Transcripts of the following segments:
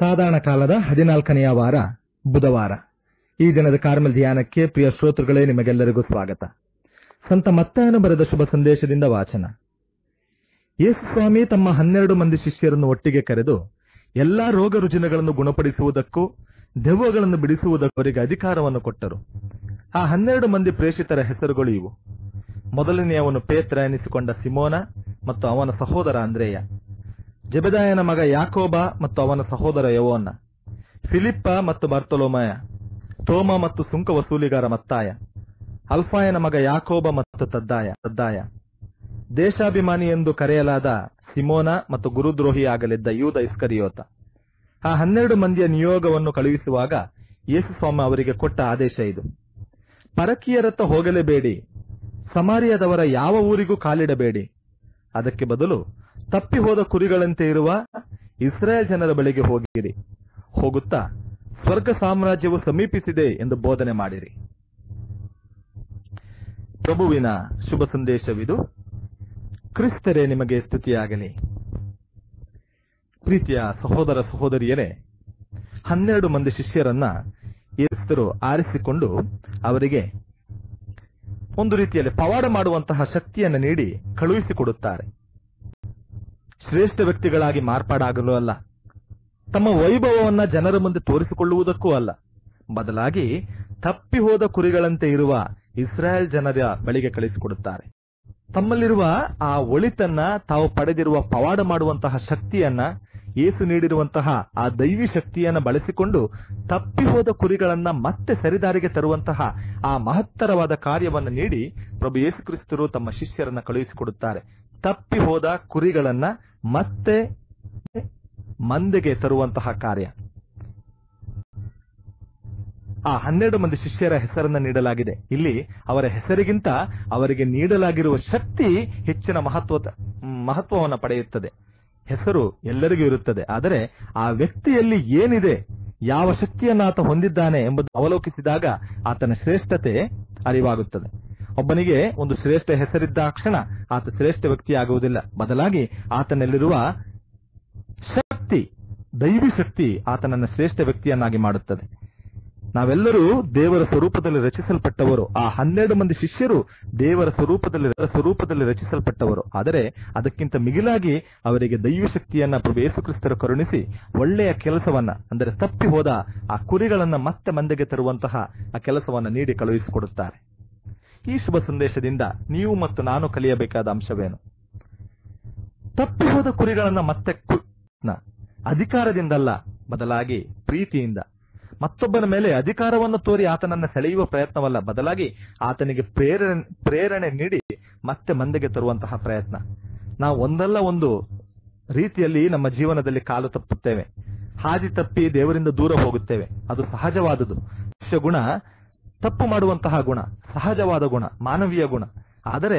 ಸಾಧಾರಣ ಕಾಲದ ಹದಿನಾಲ್ಕನೆಯ ವಾರ ಬುಧವಾರ ಈ ದಿನದ ಕಾರ್ಮೆಲ್ ಧ್ಯಾನಕ್ಕೆ ಪ್ರಿಯ ಶ್ರೋತೃಗಳೇ ನಿಮಗೆಲ್ಲರಿಗೂ ಸ್ವಾಗತ ಸಂತ ಮತ್ತಾಯನು ಬರೆದ ಶುಭ ಸಂದೇಶದಿಂದ ವಾಚನ ಯೇಸು ಸ್ವಾಮಿ ತಮ್ಮ ಹನ್ನೆರಡು ಮಂದಿ ಶಿಷ್ಯರನ್ನು ಒಟ್ಟಿಗೆ ಕರೆದು ಎಲ್ಲಾ ರೋಗ ರುಜಿನಗಳನ್ನು ಗುಣಪಡಿಸುವುದಕ್ಕೂ ದೆವ್ವಗಳನ್ನು ಬಿಡಿಸುವುದಕ್ಕೂ ಅವರಿಗೆ ಅಧಿಕಾರವನ್ನು ಕೊಟ್ಟರು ಆ ಹನ್ನೆರಡು ಮಂದಿ ಪ್ರೇಷಿತರ ಹೆಸರುಗಳು ಇವು ಮೊದಲನೆಯವನು ಪೇತ್ರ ಎನಿಸಿಕೊಂಡ ಸಿಮೋನ ಮತ್ತು ಅವನ ಸಹೋದರ ಅಂದ್ರೇಯ ಜೆಬೆದಾಯನ ಮಗ ಯಾಕೋಬ ಮತ್ತು ಅವನ ಸಹೋದರ ಯವೋನ ಫಿಲಿಪ್ಪ ಮತ್ತು ಬರ್ತೊಲೋಮಯ ತೋಮ ಮತ್ತು ಸುಂಕ ವಸೂಲಿಗಾರ ಮತ್ತಾಯ ಅಲ್ಫಾಯನ ಮಗ ಯಾಕೋಬ ಮತ್ತು ತದ್ದಾಯ ತದ್ದಾಯ ದೇಶಾಭಿಮಾನಿ ಎಂದು ಕರೆಯಲಾದ ಸಿಮೋನ ಮತ್ತು ಗುರುದ್ರೋಹಿಯಾಗಲಿದ್ದ ಯೂದ ಇಸ್ಕರಿಯೋತ ಆ ಹನ್ನೆರಡು ಮಂದಿಯ ನಿಯೋಗವನ್ನು ಕಳುಹಿಸುವಾಗ ಯೇಸು ಸ್ವಾಮಿ ಅವರಿಗೆ ಕೊಟ್ಟ ಆದೇಶ ಇದು ಪರಕೀಯರತ್ತ ಹೋಗಲೇಬೇಡಿ ಸಮಾರಿಯದವರ ಯಾವ ಊರಿಗೂ ಕಾಲಿಡಬೇಡಿ ಅದಕ್ಕೆ ಬದಲು ತಪ್ಪಿ ಹೋದ ಕುರಿಗಳಂತೆ ಇರುವ ಇಸ್ರಾಯೇಲ್ ಜನರ ಬಳಿಗೆ ಹೋಗಿರಿ ಹೋಗುತ್ತಾ ಸ್ವರ್ಗ ಸಾಮ್ರಾಜ್ಯವು ಸಮೀಪಿಸಿದೆ ಎಂದು ಬೋಧನೆ ಮಾಡಿರಿ ಪ್ರಭುವಿನ ಶುಭ ಸಂದೇಶವಿದು ಕ್ರಿಸ್ತರೇ ನಿಮಗೆ ಸ್ತುತಿಯಾಗಲಿ ಪ್ರೀತಿಯ ಸಹೋದರ ಸಹೋದರಿಯರೇ ಹನ್ನೆರಡು ಮಂದಿ ಶಿಷ್ಯರನ್ನ ಯೇಸುರು ಆರಿಸಿಕೊಂಡು ಅವರಿಗೆ ಒಂದು ರೀತಿಯಲ್ಲಿ ಪವಾಡ ಮಾಡುವಂತಹ ಶಕ್ತಿಯನ್ನು ನೀಡಿ ಕಳುಹಿಸಿಕೊಡುತ್ತಾರೆ ಶ್ರೇಷ್ಠ ವ್ಯಕ್ತಿಗಳಾಗಿ ಮಾರ್ಪಾಡಾಗಲು ಅಲ್ಲ ತಮ್ಮ ವೈಭವವನ್ನ ಜನರ ಮುಂದೆ ತೋರಿಸಿಕೊಳ್ಳುವುದಕ್ಕೂ ಅಲ್ಲ ಬದಲಾಗಿ ತಪ್ಪಿ ಹೋದ ಕುರಿಗಳಂತೆ ಇರುವ ಇಸ್ರಾಯೇಲ್ ಜನರ ಬಳಿಗೆ ಕಳಿಸಿಕೊಡುತ್ತಾರೆ ತಮ್ಮಲ್ಲಿರುವ ಆ ಒಳಿತನ್ನ ತಾವು ಪಡೆದಿರುವ ಪವಾಡ ಮಾಡುವಂತಹ ಶಕ್ತಿಯನ್ನ ಏಸು ನೀಡಿರುವಂತಹ ಆ ದೈವಿ ಶಕ್ತಿಯನ್ನ ಬಳಸಿಕೊಂಡು ತಪ್ಪಿ ಹೋದ ಕುರಿಗಳನ್ನ ಮತ್ತೆ ಸರಿದಾರಿಗೆ ತರುವಂತಹ ಆ ಮಹತ್ತರವಾದ ಕಾರ್ಯವನ್ನು ನೀಡಿ ಪ್ರಭು ಯೇಸು ಕ್ರಿಸ್ತರು ತಮ್ಮ ಶಿಷ್ಯರನ್ನ ಕಳುಹಿಸಿಕೊಡುತ್ತಾರೆ ತಪ್ಪಿ ಹೋದ ಕುರಿಗಳನ್ನ ಮತ್ತೆ ಮಂದೆಗೆ ತರುವಂತಹ ಕಾರ್ಯ ಆ ಹನ್ನೆರಡು ಮಂದಿ ಶಿಷ್ಯರ ಹೆಸರನ್ನ ನೀಡಲಾಗಿದೆ ಇಲ್ಲಿ ಅವರ ಹೆಸರಿಗಿಂತ ಅವರಿಗೆ ನೀಡಲಾಗಿರುವ ಶಕ್ತಿ ಹೆಚ್ಚಿನ ಮಹತ್ವ ಮಹತ್ವವನ್ನು ಪಡೆಯುತ್ತದೆ ಹೆಸರು ಎಲ್ಲರಿಗೂ ಇರುತ್ತದೆ ಆದರೆ ಆ ವ್ಯಕ್ತಿಯಲ್ಲಿ ಏನಿದೆ ಯಾವ ಶಕ್ತಿಯನ್ನು ಆತ ಹೊಂದಿದ್ದಾನೆ ಎಂಬುದು ಅವಲೋಕಿಸಿದಾಗ ಆತನ ಶ್ರೇಷ್ಠತೆ ಅರಿವಾಗುತ್ತದೆ ಒಬ್ಬನಿಗೆ ಒಂದು ಶ್ರೇಷ್ಠ ಹೆಸರಿದ್ದ ಕ್ಷಣ ಆತ ಶ್ರೇಷ್ಠ ವ್ಯಕ್ತಿಯಾಗುವುದಿಲ್ಲ ಬದಲಾಗಿ ಆತನಲ್ಲಿರುವ ಶಕ್ತಿ ದೈವಿ ಶಕ್ತಿ ಆತನನ್ನ ಶ್ರೇಷ್ಠ ವ್ಯಕ್ತಿಯನ್ನಾಗಿ ಮಾಡುತ್ತದೆ ನಾವೆಲ್ಲರೂ ದೇವರ ಸ್ವರೂಪದಲ್ಲಿ ರಚಿಸಲ್ಪಟ್ಟವರು ಆ ಹನ್ನೆರಡು ಮಂದಿ ಶಿಷ್ಯರು ದೇವರ ಸ್ವರೂಪದಲ್ಲಿ ಸ್ವರೂಪದಲ್ಲಿ ರಚಿಸಲ್ಪಟ್ಟವರು ಆದರೆ ಅದಕ್ಕಿಂತ ಮಿಗಿಲಾಗಿ ಅವರಿಗೆ ದೈವ ಶಕ್ತಿಯನ್ನ ಪ್ರಭು ಯೇಸು ಕ್ರಿಸ್ತರು ಕರುಣಿಸಿ ಒಳ್ಳೆಯ ಕೆಲಸವನ್ನ ಅಂದರೆ ತಪ್ಪಿ ಹೋದ ಆ ಕುರಿಗಳನ್ನ ಮತ್ತೆ ಮಂದೆಗೆ ತರುವಂತಹ ಆ ಕೆಲಸವನ್ನ ನೀಡಿ ಕಳುಹಿಸಿಕೊಡುತ್ತಾರೆ ಈ ಶುಭ ಸಂದೇಶದಿಂದ ನೀವು ಮತ್ತು ನಾನು ಕಲಿಯಬೇಕಾದ ಅಂಶವೇನು ತಪ್ಪಿ ಹೋದ ಕುರಿಗಳನ್ನ ಮತ್ತೆ ಅಧಿಕಾರದಿಂದಲ್ಲ ಬದಲಾಗಿ ಪ್ರೀತಿಯಿಂದ ಮತ್ತೊಬ್ಬನ ಮೇಲೆ ಅಧಿಕಾರವನ್ನು ತೋರಿ ಆತನನ್ನ ಸೆಳೆಯುವ ಪ್ರಯತ್ನವಲ್ಲ ಬದಲಾಗಿ ಆತನಿಗೆ ಪ್ರೇರಣೆ ಪ್ರೇರಣೆ ನೀಡಿ ಮತ್ತೆ ಮಂದೆಗೆ ತರುವಂತಹ ಪ್ರಯತ್ನ ನಾವು ಒಂದಲ್ಲ ಒಂದು ರೀತಿಯಲ್ಲಿ ನಮ್ಮ ಜೀವನದಲ್ಲಿ ಕಾಲು ತಪ್ಪುತ್ತೇವೆ ಹಾದಿ ತಪ್ಪಿ ದೇವರಿಂದ ದೂರ ಹೋಗುತ್ತೇವೆ ಅದು ಸಹಜವಾದುದು ಮನುಷ್ಯ ಗುಣ ತಪ್ಪು ಮಾಡುವಂತಹ ಗುಣ ಸಹಜವಾದ ಗುಣ ಮಾನವೀಯ ಗುಣ ಆದರೆ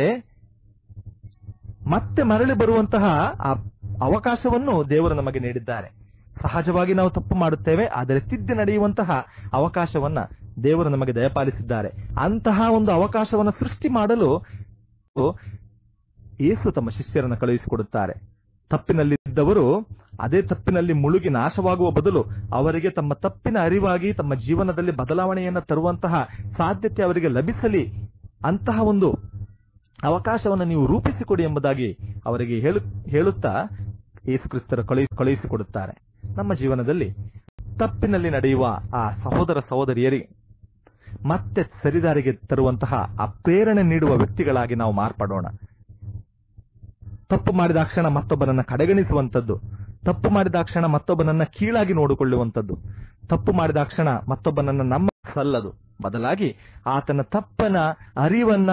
ಮತ್ತೆ ಮರಳಿ ಬರುವಂತಹ ಆ ಅವಕಾಶವನ್ನು ದೇವರು ನಮಗೆ ನೀಡಿದ್ದಾರೆ ಸಹಜವಾಗಿ ನಾವು ತಪ್ಪು ಮಾಡುತ್ತೇವೆ ಆದರೆ ತಿದ್ದಿ ನಡೆಯುವಂತಹ ಅವಕಾಶವನ್ನ ದೇವರು ನಮಗೆ ದಯಪಾಲಿಸಿದ್ದಾರೆ ಅಂತಹ ಒಂದು ಅವಕಾಶವನ್ನು ಸೃಷ್ಟಿ ಮಾಡಲು ಯೇಸು ತಮ್ಮ ಶಿಷ್ಯರನ್ನು ಕಳುಹಿಸಿಕೊಡುತ್ತಾರೆ ತಪ್ಪಿನಲ್ಲಿದ್ದವರು ಅದೇ ತಪ್ಪಿನಲ್ಲಿ ಮುಳುಗಿ ನಾಶವಾಗುವ ಬದಲು ಅವರಿಗೆ ತಮ್ಮ ತಪ್ಪಿನ ಅರಿವಾಗಿ ತಮ್ಮ ಜೀವನದಲ್ಲಿ ಬದಲಾವಣೆಯನ್ನು ತರುವಂತಹ ಸಾಧ್ಯತೆ ಅವರಿಗೆ ಲಭಿಸಲಿ ಅಂತಹ ಒಂದು ಅವಕಾಶವನ್ನು ನೀವು ರೂಪಿಸಿಕೊಡಿ ಎಂಬುದಾಗಿ ಅವರಿಗೆ ಹೇಳು ಹೇಳುತ್ತಾ ಯೇಸು ಕ್ರಿಸ್ತರ ಕಳುಹಿಸಿಕೊಡುತ್ತಾರೆ ನಮ್ಮ ಜೀವನದಲ್ಲಿ ತಪ್ಪಿನಲ್ಲಿ ನಡೆಯುವ ಆ ಸಹೋದರ ಸಹೋದರಿಯರಿಗೆ ಮತ್ತೆ ಸರಿದಾರಿಗೆ ತರುವಂತಹ ಆ ಪ್ರೇರಣೆ ನೀಡುವ ವ್ಯಕ್ತಿಗಳಾಗಿ ನಾವು ಮಾರ್ಪಡೋಣ ತಪ್ಪು ಮಾಡಿದ ಕ್ಷಣ ಮತ್ತೊಬ್ಬನನ್ನ ಕಡೆಗಣಿಸುವಂತದ್ದು ತಪ್ಪು ಮಾಡಿದ ಕ್ಷಣ ಮತ್ತೊಬ್ಬನನ್ನ ಕೀಳಾಗಿ ನೋಡಿಕೊಳ್ಳುವಂತದ್ದು ತಪ್ಪು ಮಾಡಿದ ಕ್ಷಣ ಮತ್ತೊಬ್ಬನನ್ನ ನಮ್ಮ ಸಲ್ಲದು ಬದಲಾಗಿ ಆತನ ತಪ್ಪನ ಅರಿವನ್ನ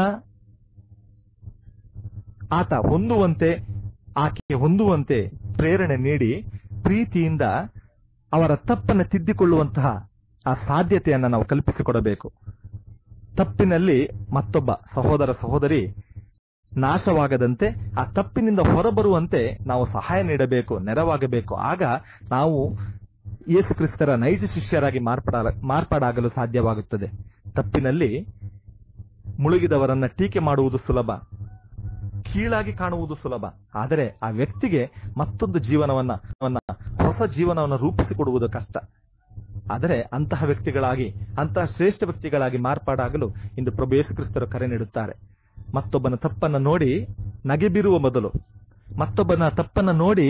ಆತ ಹೊಂದುವಂತೆ ಆಕೆ ಹೊಂದುವಂತೆ ಪ್ರೇರಣೆ ನೀಡಿ ಪ್ರೀತಿಯಿಂದ ಅವರ ತಪ್ಪನ್ನು ತಿದ್ದಿಕೊಳ್ಳುವಂತಹ ಆ ಸಾಧ್ಯತೆಯನ್ನ ನಾವು ಕಲ್ಪಿಸಿಕೊಡಬೇಕು ತಪ್ಪಿನಲ್ಲಿ ಮತ್ತೊಬ್ಬ ಸಹೋದರ ಸಹೋದರಿ ನಾಶವಾಗದಂತೆ ಆ ತಪ್ಪಿನಿಂದ ಹೊರಬರುವಂತೆ ನಾವು ಸಹಾಯ ನೀಡಬೇಕು ನೆರವಾಗಬೇಕು ಆಗ ನಾವು ಯೇಸು ಕ್ರಿಸ್ತರ ನೈಜ ಶಿಷ್ಯರಾಗಿ ಮಾರ್ಪಾಡ ಮಾರ್ಪಾಡಾಗಲು ಸಾಧ್ಯವಾಗುತ್ತದೆ ತಪ್ಪಿನಲ್ಲಿ ಮುಳುಗಿದವರನ್ನ ಟೀಕೆ ಮಾಡುವುದು ಸುಲಭ ಕೀಳಾಗಿ ಕಾಣುವುದು ಸುಲಭ ಆದರೆ ಆ ವ್ಯಕ್ತಿಗೆ ಮತ್ತೊಂದು ಜೀವನವನ್ನ ಅವನ್ನ ಹೊಸ ಹೊಸ ಜೀವನವನ್ನು ರೂಪಿಸಿಕೊಡುವುದು ಕಷ್ಟ ಆದರೆ ಅಂತಹ ವ್ಯಕ್ತಿಗಳಾಗಿ ಅಂತಹ ಶ್ರೇಷ್ಠ ವ್ಯಕ್ತಿಗಳಾಗಿ ಮಾರ್ಪಾಡಾಗಲು ಇಂದು ಪ್ರಭು ಯೇಸು ಕ್ರಿಸ್ತರು ಕರೆ ನೀಡುತ್ತಾರೆ ಮತ್ತೊಬ್ಬನ ತಪ್ಪನ್ನ ನೋಡಿ ನಗೆ ಬೀರುವ ಬದಲು ಮತ್ತೊಬ್ಬನ ತಪ್ಪನ್ನ ನೋಡಿ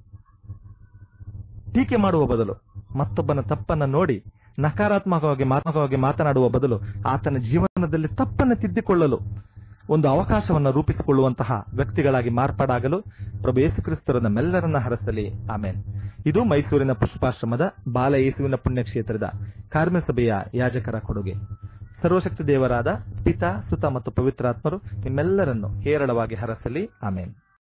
ಟೀಕೆ ಮಾಡುವ ಬದಲು ಮತ್ತೊಬ್ಬನ ತಪ್ಪನ್ನ ನೋಡಿ ನಕಾರಾತ್ಮಕವಾಗಿ ಮಾತ್ಮಕವಾಗಿ ಮಾತನಾಡುವ ಬದಲು ಆತನ ಜೀವನದಲ್ಲಿ ತಪ್ಪನ್ನು ತಿದ್ದಿಕೊಳ್ಳಲು ಒಂದು ಅವಕಾಶವನ್ನು ರೂಪಿಸಿಕೊಳ್ಳುವಂತಹ ವ್ಯಕ್ತಿಗಳಾಗಿ ಮಾರ್ಪಾಡಾಗಲು ಪ್ರಭು ಯೇಸು ಕ್ರಿಸ್ತರು ನಮ್ಮೆಲ್ಲರನ್ನ ಹರಸಲಿ ಆಮೇನ್ ಇದು ಮೈಸೂರಿನ ಪುಷ್ಪಾಶ್ರಮದ ಬಾಲ ಯೇಸುವಿನ ಪುಣ್ಯಕ್ಷೇತ್ರದ ಕಾರ್ಮಿಕ ಸಭೆಯ ಯಾಜಕರ ಕೊಡುಗೆ ಸರ್ವಶಕ್ತಿ ದೇವರಾದ ಪಿತಾ ಸುತ ಮತ್ತು ಪವಿತ್ರಾತ್ಮರು ನಿಮ್ಮೆಲ್ಲರನ್ನು ಹೇರಳವಾಗಿ ಹರಸಲಿ ಆಮೇನ್